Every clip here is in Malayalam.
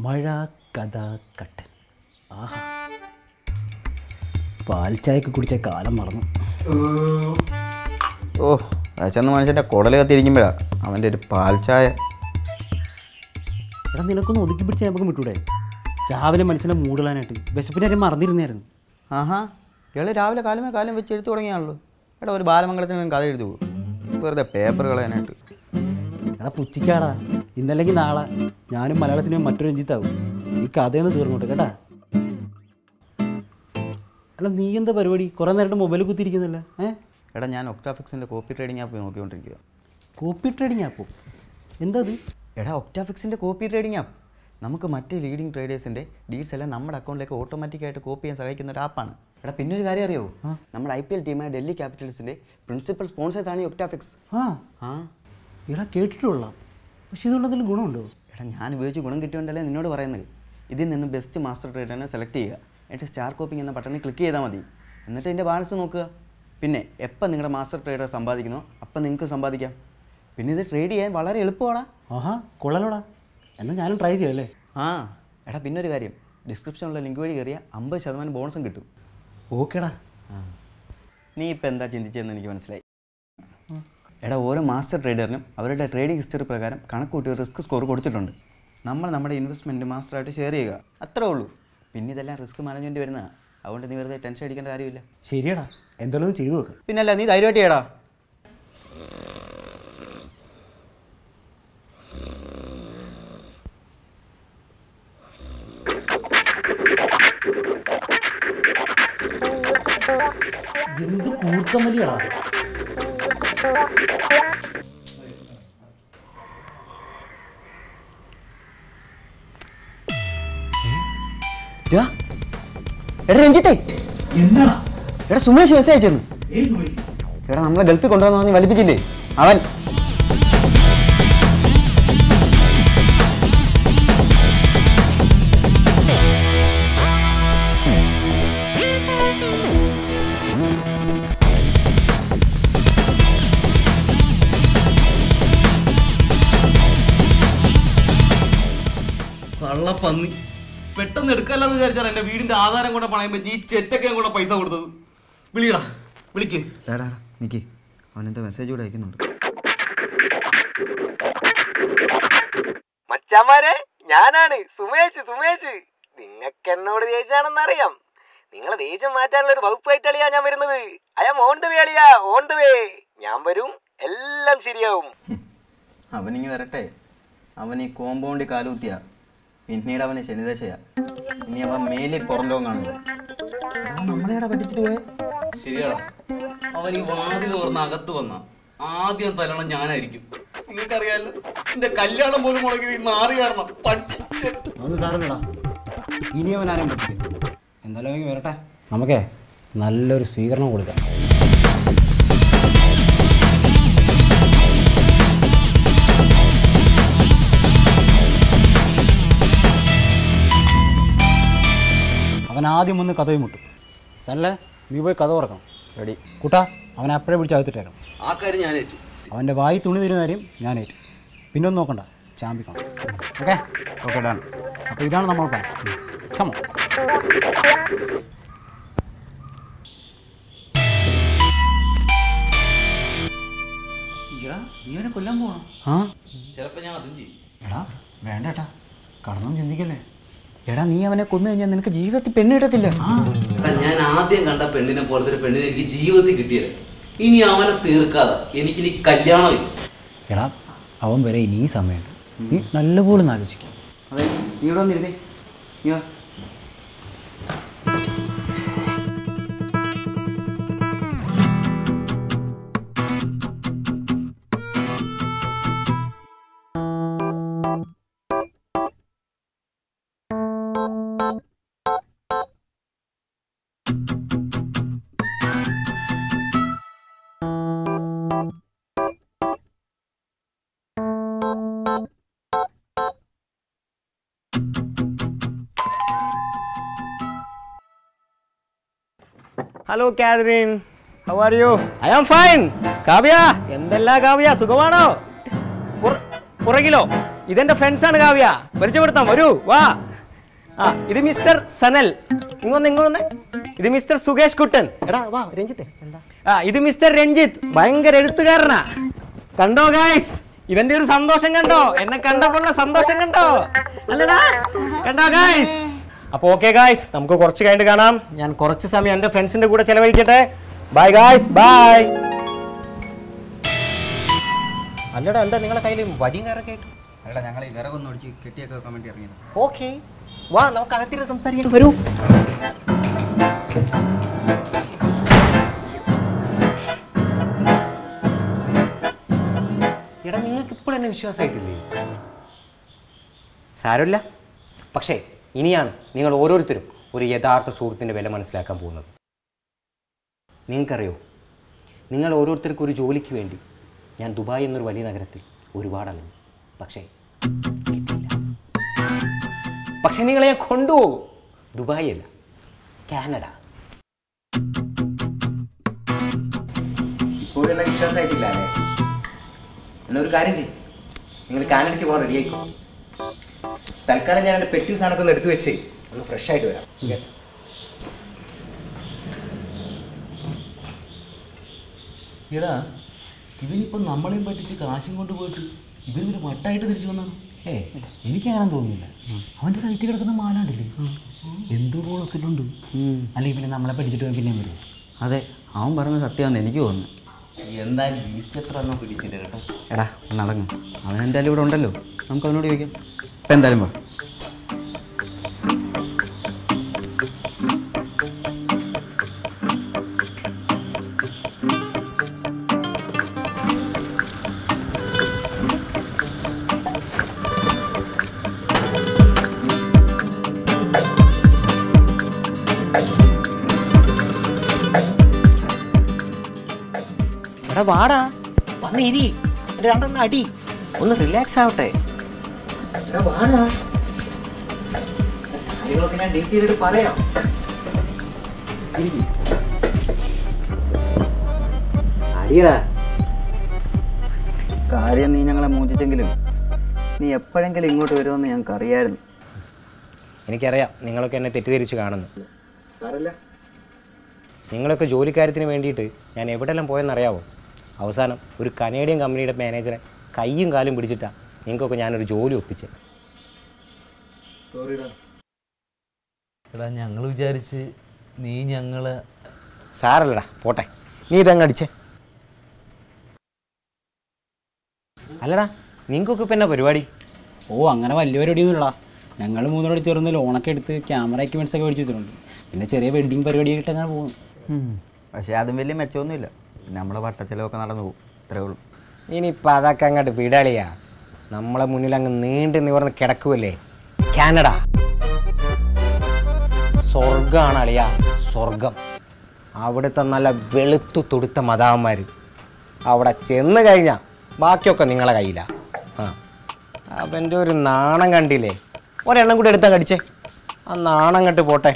മഴ കഥ കട്ടൻ ആഹാ പാൽ ചായക്ക് കുടിച്ച കാലം മറന്നു ഓ ചെന്ന മനുഷ്യൻ്റെ കുടൽ കത്തിരിക്കുമ്പോഴാ അവൻ്റെ ഒരു പാൽ ചായ എടാ നിനക്കൊന്ന് ഒതുക്കി പിടിച്ച് നമുക്ക് വിട്ടൂടെ രാവിലെ മനുഷ്യനെ മൂടലാനായിട്ട് വിശപ്പിൻ്റെ കാര്യം മറന്നിരുന്നായിരുന്നു ആഹാ ഇയാൾ രാവിലെ കാലമേ കാലം വെച്ച് എഴുത്ത് തുടങ്ങിയാണല്ലോ എടാ ഒരു ബാലമംഗലത്തിന് ഞാൻ കഥ എഴുതി പോകും വെറുതെ പേപ്പർ കളയാനായിട്ട് എടാ പുച്ചിക്കാടാ ഇന്നല്ലെങ്കിൽ നാളെ ഞാനും മലയാള സിനിമ മറ്റൊരു രഞ്ജിത്താവും ഈ കഥയൊന്ന് തീർന്നോട്ടെ കേട്ടാ അല്ല നീ എന്താ പരിപാടി കുറേ നേരമായിട്ട് മൊബൈൽ കുത്തിയിരിക്കുന്നില്ല ഏ എടാ ഞാൻ ഒക്ടാഫിക്സിൻ്റെ കോപ്പി ട്രേഡിംഗ് ആപ്പ് നോക്കിക്കൊണ്ടിരിക്കുക കോപ്പി ട്രേഡിങ് ആപ്പോ എന്താ അത് എടാ ഒക്ടാഫിക്സിൻ്റെ കോപ്പി ട്രേഡിംഗ് ആപ്പ് നമുക്ക് മറ്റ് ലീഡിംഗ് ട്രേഡേഴ്സിൻ്റെ ഡീൽസ് എല്ലാം നമ്മുടെ അക്കൗണ്ടിലേക്ക് ഓട്ടോമാറ്റിക്കായിട്ട് കോപ്പി ചെയ്യാൻ സഹായിക്കുന്ന ഒരു ആപ്പാണ് എടാ പിന്നെ ഒരു കാര്യം അറിയോ നമ്മുടെ ഐ പി എൽ ടീമായ ഡൽഹി ക്യാപിറ്റൽസിൻ്റെ പ്രിൻസിപ്പൽ സ്പോൺസേഴ്സ് ആണ് ഈ ഒക്ടാഫിക്സ് ആ ആ എടാ കേട്ടിട്ടുള്ള പക്ഷെ ഇതുകൊണ്ട് എന്തെങ്കിലും ഗുണമുണ്ടോ എടാ ഞാൻ ഉപയോഗിച്ച് ഗുണം കിട്ടിയോണ്ടല്ലേ നിന്നോട് പറയുന്നത് ഇതിൽ നിന്ന് ബെസ്റ്റ് മാസ്റ്റർ ട്രേഡറിനെ സെലക്ട് ചെയ്യുക എന്നിട്ട് സ്റ്റാർ കോപ്പിംഗ് എന്ന ബട്ടണിൽ ക്ലിക്ക് ചെയ്താൽ മതി എന്നിട്ട് ഇതിൻ്റെ ബാലൻസ് നോക്കുക പിന്നെ എപ്പോൾ നിങ്ങളുടെ മാസ്റ്റർ ട്രേഡർ സമ്പാദിക്കുന്നോ അപ്പം നിങ്ങൾക്ക് സമ്പാദിക്കാം പിന്നെ ഇത് ട്രേഡ് ചെയ്യാൻ വളരെ എളുപ്പമാടാ ആഹാ കൊള്ളലോടാ എന്നാൽ ഞാനും ട്രൈ ചെയ്യാം അല്ലേ ആ എടാ പിന്നെ ഒരു കാര്യം ഡിസ്ക്രിപ്ഷനിലുള്ള ലിങ്ക് വഴി കയറിയാൽ അമ്പത് ശതമാനം ബോണസും കിട്ടും ഓക്കേടാ നീ ഇപ്പം എന്താ ചിന്തിച്ചതെന്ന് എനിക്ക് മനസ്സിലായി എടാ ഓരോ മാസ്റ്റർ ട്രേഡറിനും അവരുടെ ട്രേഡിംഗ് ഹിസ്റ്ററി പ്രകാരം കണക്ക് കൂട്ടി റിസ്ക് സ്കോർ കൊടുത്തിട്ടുണ്ട് നമ്മൾ നമ്മുടെ ഇൻവെസ്റ്റ്മെൻറ്റ് മാസ്റ്ററായിട്ട് ഷെയർ ചെയ്യുക അത്രേ ഉള്ളൂ പിന്നെ ഇതെല്ലാം റിസ്ക് മാനേജ്മെൻറ്റ് വരുന്നതാണ് അതുകൊണ്ട് നീ വെറുതെ ടെൻഷൻ അടിക്കേണ്ട കാര്യമില്ല ശരിയാടാ എന്തായാലും ഒന്ന് ചെയ്തു നോക്കാം പിന്നല്ല നീ ധൈര്യമായിട്ട് ചെയ്യടാ എന്ത് കൂർക്കമലിയാടാ ഡാ, എടാ രഞ്ജിത്തെ എന്താടാ എടാ സുമേഷ് മെസ്സേജ് അയച്ചെന്ന് എടാ നമ്മളെ ഗൾഫിൽ കൊണ്ടുവന്നു പറഞ്ഞ് വലിപ്പിച്ചില്ലേ അവൻ കള്ളപ്പന്നി പെട്ടെന്ന് എടുക്കല്ലെന്ന് വിചാരിച്ചാണ് എന്റെ വീടിന്റെ ആധാരം കൊണ്ട് പണയം വെച്ച് ഈ ചെറ്റൊക്കെ കൂടെ പൈസ കൊടുത്തത് വിളിയടാ വിളിക്ക് എടാ നിക്ക് അവനെന്തോ മെസ്സേജ് കൂടെ അയക്കുന്നുണ്ട് മച്ചാമാരെ ഞാനാണ് സുമേഷ് സുമേഷ് നിങ്ങൾക്ക് എന്നോട് ദേഷ്യാണെന്നറിയാം നിങ്ങളെ ദേഷ്യം മാറ്റാനുള്ള ഒരു വകുപ്പായിട്ടളിയാ ഞാൻ വരുന്നത് അയാം ഓൺ ദ വേ അളിയാ ഓൺ ദ വേ ഞാൻ വരും എല്ലാം ശരിയാവും അവനിങ്ങ് വരട്ടെ അവൻ ഈ കോമ്പൗണ്ടിൽ കാലൂത്തിയ പിന്നീട് അവന് ശനിദശയാ ഇനി അവൻ മേലിൽ പുറം ലോകം കാണില്ല നമ്മളെയാടാ പറ്റിച്ചിട്ട് പോയെ ശരിയാടാ അവൻ ഈ വാതിൽ തുറന്ന് അകത്ത് വന്ന ആദ്യം തലണം ഞാനായിരിക്കും നിങ്ങൾക്കറിയാലോ എന്റെ കല്യാണം പോലും മുടങ്ങി മാറി കാരണം പഠിച്ച അതൊന്നും സാരമില്ലടാ ഇനി അവൻ ആരും പറ്റില്ല എന്തായാലും അവൻ വരട്ടെ നമുക്കേ നല്ലൊരു സ്വീകരണം കൊടുക്കാം അവൻ ആദ്യം വന്ന് കഥയും മുട്ടും സല്ലേ നീ പോയി കഥ തുറക്കണം റെഡി കൂട്ടാ അവനെ അപ്പോഴേ പിടിച്ച് അകത്തിട്ടേക്കണം ആ കാര്യം ഞാനേറ്റ് അവൻ്റെ വായി തുണി തരുന്ന കാര്യം ഞാൻ ഏറ്റു പിന്നെ ഒന്നും നോക്കണ്ട ചാമ്പിക്കണം ഓക്കെ ഓക്കെ ഡാൻ അപ്പോൾ ഇതാണ് നമ്മൾ പ്ലാൻ കമോ നീ അവനെ കൊല്ലാൻ പോകണം ആ ചിലപ്പോ ഞാൻ അതും ചെയ്യും എടാ വേണ്ട ഏട്ടാ കടന്നൊന്നും ചിന്തിക്കല്ലേ എടാ നീ അവനെ കൊന്നു കഴിഞ്ഞാൽ നിനക്ക് ജീവിതത്തിൽ പെണ്ണ് കിട്ടത്തില്ല എടാ ഞാൻ ആദ്യം കണ്ട പെണ്ണിനെ പോലത്തെ ഒരു പെണ്ണിനെ എനിക്ക് ജീവിതത്തിൽ കിട്ടിയത് ഇനി അവനെ തീർക്കാതെ എനിക്കിനി കല്യാണമില്ല എടാ അവൻ വരെ ഇനി സമയമുണ്ട് നീ നല്ലപോലെ ഒന്ന് ആലോചിക്കും അതെ നീ ഇവിടെ വന്നിരുന്നേ നീ വാ hello Catherine how are you I am fine Kavya എന്തെല്ലാം കാവ്യ സുഖമാണോ പുറ- പുറകിലോ ഇതെന്റെ ഫ്രണ്ട്സ് ആണ് കാവ്യ പരിചയപ്പെടുത്താം വരൂ വാ ആ ഇത് മിസ്റ്റർ സനൽ ഇങ്ങൊന്ന് ഇങ്ങൊന്ന് ഇത് മിസ്റ്റർ സുകേഷ് കുട്ടൻ എടാ വാ രഞ്ജിത്തെ ആ ഇത് മിസ്റ്റർ രഞ്ജിത്ത് ഭയങ്കര എഴുത്തുകാരനാ കണ്ടോ ഗായ്സ് ഇവന്റെ ഒരു സന്തോഷം കണ്ടോ എന്നെ കണ്ടപ്പോഴുള്ള സന്തോഷം കണ്ടോ അല്ലടാ കണ്ടോ ഗായ്സ് അപ്പൊ ഓക്കെ ഗായ്സ് നമുക്ക് കുറച്ച് കഴിഞ്ഞിട്ട് കാണാം ഞാൻ കുറച്ച് സമയം എന്റെ ഫ്രണ്ട്സിന്റെ കൂടെ ചെലവഴിക്കട്ടെ ബൈ ഗായ്സ് ബൈ അല്ലടാ എന്താ നിങ്ങളെ കയ്യിൽ വടിയും കയറൊക്കെ ആയിട്ട് അല്ല ഞങ്ങൾ ഈ വിറകൊന്നും ഒടിച്ച് കെട്ടിയൊക്കെ വെക്കാൻ വേണ്ടി ഇറങ്ങിയത് ഓക്കെ വാ നമുക്ക് അകത്തിരുന്ന് സംസാരിക്കാൻ വരൂ എടാ നിങ്ങൾക്ക് ഇപ്പോൾ എന്നെ വിശ്വാസമായിട്ടില്ലേ സാരമില്ല പക്ഷേ ഇനിയാണ് നിങ്ങൾ ഓരോരുത്തരും ഒരു യഥാർത്ഥ സുഹൃത്തിൻ്റെ വില മനസ്സിലാക്കാൻ പോകുന്നത് നിങ്ങൾക്കറിയോ നിങ്ങൾ ഓരോരുത്തർക്കും ഒരു ജോലിക്ക് വേണ്ടി ഞാൻ ദുബായ് എന്നൊരു വലിയ നഗരത്തിൽ ഒരുപാട് അലഞ്ഞു പക്ഷേ കിട്ടിയില്ല പക്ഷെ നിങ്ങളെ ഞാൻ കൊണ്ടുപോകും ദുബായ് അല്ല കാനഡ ഇപ്പോഴും എന്നെ വിശ്വാസമായിട്ടില്ല അല്ലേ എന്നൊരു കാര്യം ചെയ്യും നിങ്ങൾ കാനഡയ്ക്ക് പോകാൻ റെഡി ആയിക്കോ തൽക്കാലം ഞാൻ എൻ്റെ പെട്ടി സാധനമൊക്കെ ഒന്ന് എടുത്തു വെച്ച് ഒന്ന് ഫ്രഷ് ആയിട്ട് വരാം ഓക്കെ എടാ ഇവനിപ്പം നമ്മളെയും പറ്റിച്ച് കാശും കൊണ്ട് പോയിട്ട് ഇവനൊരു മട്ടായിട്ട് തിരിച്ചു വന്നാണ് ഏ എനിക്കങ്ങനെ തോന്നുന്നില്ല അവൻ്റെ കഴുത്തി കിടക്കുന്ന മാലാണ്ടില്ലേ എന്തോ കുളത്തിലുണ്ട് അല്ലെങ്കിൽ പിന്നെ നമ്മളെ പഠിച്ചിട്ട് പിന്നെ വരും അതെ അവൻ പറഞ്ഞ സത്യമാണെന്ന് എനിക്ക് തോന്നുന്നു എന്തായാലും എനിക്കത്ര എണ്ണം പിടിച്ചില്ല കേട്ടോ എടാ നടങ്ങും അവൻ എന്തായാലും ഇവിടെ ഉണ്ടല്ലോ നമുക്ക് അവനോട് ചോദിക്കാം ഇപ്പം എന്തായാലും വാ എടാ വാടാ വന്ന് ഇരി എന്റെ രണ്ടെണ്ണം അടി ഒന്ന് റിലാക്സ് ആവട്ടെ എടാ വാടാ കാര്യങ്ങളൊക്കെ ഞാൻ ഡീറ്റെയിൽ ആയിട്ട് പറയാം ഇരിക്ക്. അടിയടാ കാര്യം നീ ഞങ്ങളെ മോചിച്ചെങ്കിലും നീ എപ്പോഴെങ്കിലും ഇങ്ങോട്ട് വരുമെന്ന് ഞങ്ങൾക്ക് അറിയായിരുന്നു എനിക്കറിയാം നിങ്ങളൊക്കെ എന്നെ തെറ്റിദ്ധരിച്ച് കാണുന്നു നിങ്ങളൊക്കെ ജോലിക്കാര്യത്തിന് വേണ്ടിയിട്ട് ഞാൻ എവിടെല്ലാം പോയെന്നറിയാവോ അവസാനം ഒരു കനേഡിയൻ കമ്പനിയുടെ മാനേജറെ കൈയും കാലും പിടിച്ചിട്ടാണ് നിങ്ങൾക്കൊക്കെ ഞാനൊരു ജോലി ഒപ്പിച്ച് എടാ ഞങ്ങൾ വിചാരിച്ച് നീ ഞങ്ങളെ സാരല്ലടാ പോട്ടെ നീ ഇതങ്ങ് അടിച്ചേ അല്ലടാ നിങ്ങൾക്കൊക്കെ ഇപ്പം എന്നാ പരിപാടി ഓ അങ്ങനെ വലിയ പരിപാടിയൊന്നുമില്ല ഞങ്ങൾ മൂന്നോട് ചേർന്ന് ലോണൊക്കെ എടുത്ത് ക്യാമറ എക്യുപ്മെൻറ്റ്സ് ഒക്കെ മേടിച്ച് വെച്ചിട്ടുണ്ട് പിന്നെ ചെറിയ വെഡിങ് പരിപാടിയായിട്ട് അങ്ങനെ പോകുന്നു പക്ഷേ അതും വലിയ മെച്ചമൊന്നുമില്ല നമ്മളെ വട്ടച്ചിലവൊക്കെ നടന്നു പോകും ഇത്രേ ഉള്ളൂ ഇനിയിപ്പോൾ അതൊക്കെ അങ്ങോട്ട് വിടളിയാ നമ്മളെ മുന്നിൽ അങ്ങ് നീണ്ടു നിവർന്ന് കിടക്കുമല്ലേ കാനഡ സ്വർഗമാണ് അളിയാ സ്വർഗം അവിടുത്തെ നല്ല വെളുത്തു തുടുത്ത മതാവന്മാർ അവിടെ ചെന്ന് കഴിഞ്ഞാൽ ബാക്കിയൊക്കെ നിങ്ങളെ കയ്യിലാണ് ആ അവൻ്റെ ഒരു നാണം കണ്ടില്ലേ ഒരെണ്ണം കൂടി എടുത്താൽ കടിച്ചേ ആ നാണം കണ്ട് പോട്ടെ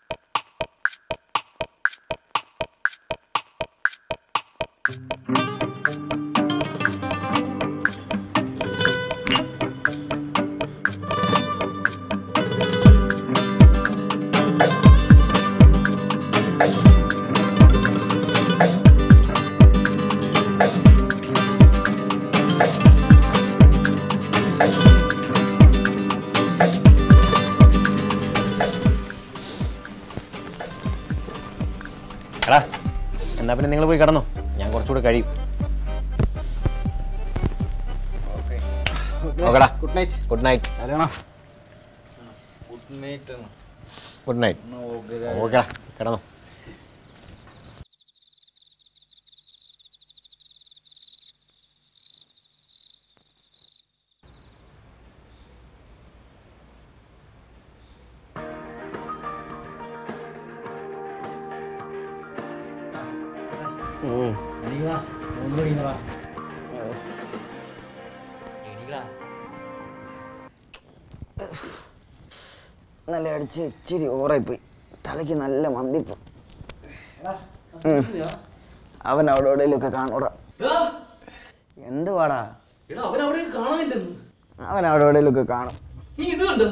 എടാ എന്നാ പിന്നെ നിങ്ങൾ പോയി കിടന്നോ ഞാൻ കുറച്ചുകൂടെ കഴിയും ഓക്കെടാ ഗുഡ് നൈറ്റ് ഗുഡ് നൈറ്റ് കല്യാണം ഗുഡ് നൈറ്റ് ഓക്കെടാ കിടന്നോ ഉം. എണീക്കടാ ഒന്നും എണീക്കടാ നല്ല അടിച്ച് ഇച്ചിരി ഓവറായിപ്പോയി തലയ്ക്ക് നല്ല മന്തിപ്പ് അവൻ അവിടെ എവിടെയെങ്കിലുമൊക്കെ കാണൂടാ എന്ത് പാടാ എടാ അവൻ അവിടെ കാണാനില്ലെന്ന് അവൻ അവിടെ എവിടെയെങ്കിലുമൊക്കെ കാണും നീ ഇത് കണ്ടോ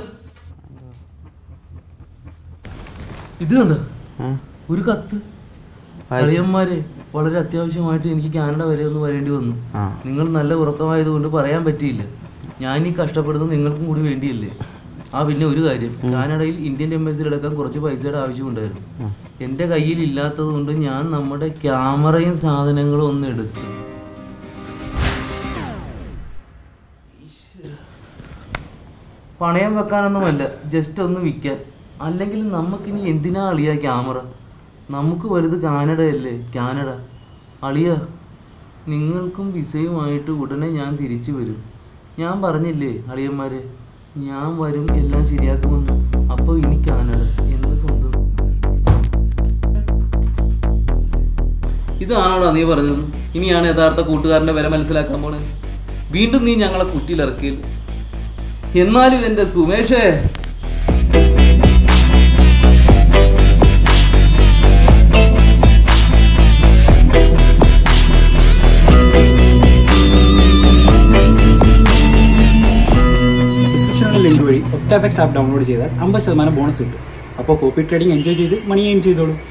ഇത് കണ്ടോ ഒരു കത്ത് അളിയന്മാരെ വളരെ അത്യാവശ്യമായിട്ട് എനിക്ക് കാനഡ വരെ ഒന്ന് വരേണ്ടി വന്നു ആ. നിങ്ങൾ നല്ല ഉറക്കമായതുകൊണ്ട് പറയാൻ പറ്റിയില്ല ഞാൻ ഈ കഷ്ടപ്പെടുന്നത് നിങ്ങൾക്കും കൂടി വേണ്ടിയല്ലേ ആ പിന്നെ ഒരു കാര്യം കാനഡയിൽ ഇന്ത്യൻ എംബസിയിൽ എടുക്കാൻ കുറച്ച് പൈസയുടെ ആവശ്യമുണ്ടായിരുന്നു എൻ്റെ കയ്യിൽ ഇല്ലാത്തത് കൊണ്ട് ഞാൻ നമ്മുടെ ക്യാമറയും സാധനങ്ങളും ഒന്ന് എടുത്തു പണയം വെക്കാനൊന്നുമല്ല ജസ്റ്റ് ഒന്ന് വിൽക്കാൻ അല്ലെങ്കിൽ നമുക്കിനി എന്തിനാ അളിയ ക്യാമറ നമുക്ക് വലുത് കാനഡയല്ലേ കാനഡ അളിയ നിങ്ങൾക്കും വിസയുമായിട്ട് ഉടനെ ഞാൻ തിരിച്ചു വരും ഞാൻ പറഞ്ഞില്ലേ അളിയന്മാരെ ഞാൻ വരും എല്ലാം ശരിയാക്കുമെന്ന് അപ്പോൾ ഇനി കാനഡ എൻ്റെ സ്വന്തം ഇതാണോടാ നീ പറഞ്ഞത് ഇനിയാണ് യഥാർത്ഥ കൂട്ടുകാരൻ്റെ വില മനസ്സിലാക്കാൻ പോണേ വീണ്ടും നീ ഞങ്ങളെ കുറ്റിയിലിറക്കിയില്ല എന്നാലും എൻ്റെ സുമേഷേ ഡിസ്ക്രിപ്ഷനിലെ ലിങ്ക് വഴി ഒക്ടാഫെക്സ് ആപ്പ് ഡൗൺലോഡ് ചെയ്താൽ അമ്പത് ശതമാനം ബോണസ് കിട്ടും അപ്പോൾ കോപ്പി ട്രേഡിംഗ് എൻജോയ് ചെയ്ത് മണി ഏൺ ചെയ്തോളൂ